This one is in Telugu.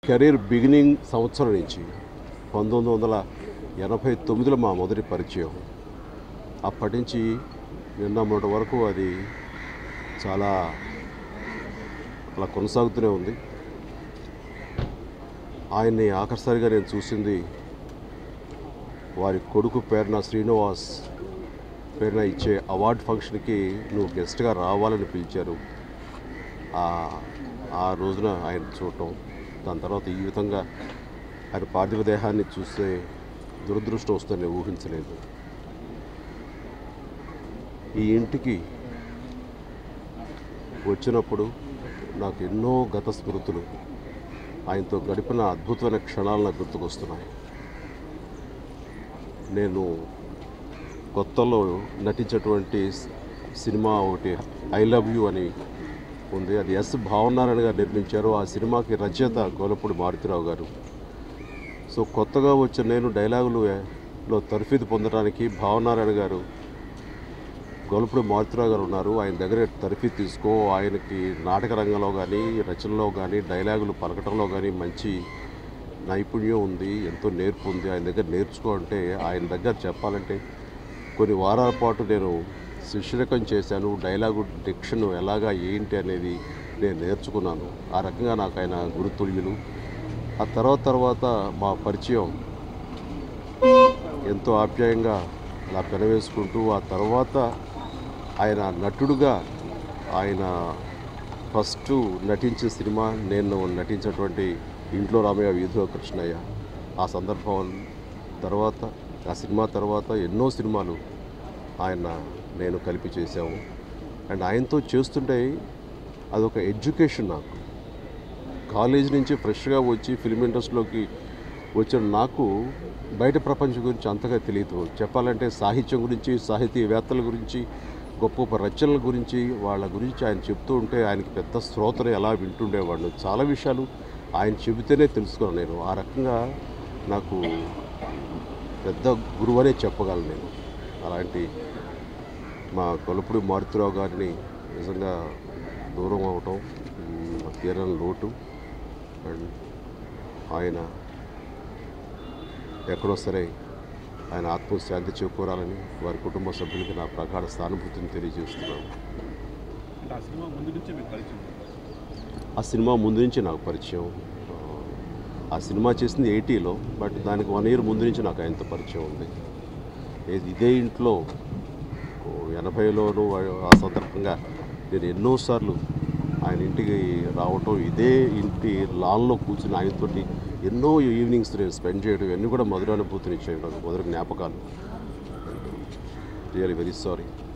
కెరీర్ బిగినింగ్ సంవత్సరం నుంచి పంతొమ్మిది వందల ఎనభై తొమ్మిదిలో మా మొదటి పరిచయం అప్పటి నుంచి నిన్న మొన్నటి వరకు అది చాలా అలా కొనసాగుతూనే ఉంది ఆయన్ని ఆఖరిసారిగా నేను చూసింది వారి కొడుకు పేరున శ్రీనివాస్ పేరున ఇచ్చే అవార్డ్ ఫంక్షన్కి నువ్వు గెస్ట్గా రావాలని పిలిచారు ఆ- ఆ రోజున ఆయన చూడటం దాని తర్వాత ఈ విధంగా ఆయన పార్థివ దేహాన్ని చూస్తే దురదృష్టం వస్తుందని ఊహించలేదు ఈ ఇంటికి వచ్చినప్పుడు నాకు ఎన్నో గత స్మృతులు ఆయనతో గడిపిన అద్భుతమైన క్షణాలు నాకు గుర్తుకొస్తున్నాయి నేను కొత్తలో నటించేటువంటి స్- సినిమా ఒకటి ఐ లవ్ యూ అని ఉంది అది ఎస్ భావనారాయణ గారు నిర్మించారు ఆ సినిమాకి రచయిత గోలపూడి మారుతిరావు గారు సో కొత్తగా వచ్చిన నేను డైలాగులు లో తర్ఫీదు పొందడానికి భావనారాయణ గారు గోలపూడి మారుతిరావు గారు ఉన్నారు ఆయన దగ్గర తర్ఫీదు తీసుకో ఆయనకి నాటక రంగంలో కానీ రచనలో కానీ డైలాగులు పలకటంలో కానీ మంచి నైపుణ్యం ఉంది ఎంతో నేర్పు ఉంది ఆయన దగ్గర నేర్చుకో అంటే ఆయన దగ్గర చెప్పాలంటే కొన్ని వారాల పాటు నేను శిష్యరకం చేశాను డైలాగు డిక్షన్ ఎలాగా ఏంటి అనేది నేను నేర్చుకున్నాను ఆ రకంగా నాకు ఆయన గురుతుల్యులు ఆ తర్వాత తర్వాత మా పరిచయం ఎంతో ఆప్యాయంగా అలా పెనవేసుకుంటూ ఆ తర్వాత ఆయన నటుడుగా ఆయన ఫస్ట్ నటించిన సినిమా నేను నటించినటువంటి ఇంట్లో రామయ్య వీధిలో కృష్ణయ్య ఆ సందర్భం తర్వాత ఆ సినిమా తర్వాత ఎన్నో సినిమాలు ఆయన నేను కలిపి చేశాము అండ్ ఆయనతో చేస్తుంటే అదొక ఎడ్యుకేషన్ నాకు కాలేజ్ నుంచి ఫ్రెష్గా వచ్చి ఫిల్మ్ ఇండస్ట్రీలోకి వచ్చిన నాకు బయట ప్రపంచం గురించి అంతగా తెలియదు చెప్పాలంటే సాహిత్యం గురించి సాహితీవేత్తల గురించి గొప్ప గొప్ప రచనల గురించి వాళ్ళ గురించి ఆయన చెప్తూ ఉంటే ఆయనకి పెద్ద శ్రోతలు ఎలా వింటుండేవాడిని చాలా విషయాలు ఆయన చెబితేనే తెలుసుకున్నాను నేను ఆ రకంగా నాకు పెద్ద గురువు అనే చెప్పగలను నేను అలాంటి మా కొలపుడి మారుతిరావు గారిని నిజంగా దూరం అవటం మ్, తీరని లోటు అండ్ ఆయన ఎక్కడో సరే ఆయన ఆత్మశాంతి చేకూరాలని వారి కుటుంబ సభ్యులకి నా ప్రగాఢ సానుభూతిని తెలియజేస్తున్నాను అంటే ఆ సినిమా ముందు నుంచే మీకు పరిచయం ఉందా? ఆ సినిమా ముందు నుంచి నాకు పరిచయం ఆ, ఆ సినిమా చేసింది ఎయిటీలో బట్ దానికి వన్ ఇయర్ ముందు నుంచి నాకు ఆయనతో పరిచయం ఉంది ఏ- ఇదే ఇంట్లో ఓ ఎనభైలోనూ ఆ సందర్భంగా నేను ఎన్నోసార్లు ఆయన ఇంటికి రావటం ఇదే ఇంటి లాన్లో కూర్చుని ఆయనతోటి ఎన్నో ఈవినింగ్స్ నేను స్పెండ్ చేయడం ఇవన్నీ కూడా మధురానుభూతిని ఇచ్చాయి నాకు మధుర జ్ఞాపకాలు రియలీ వెరీ సారీ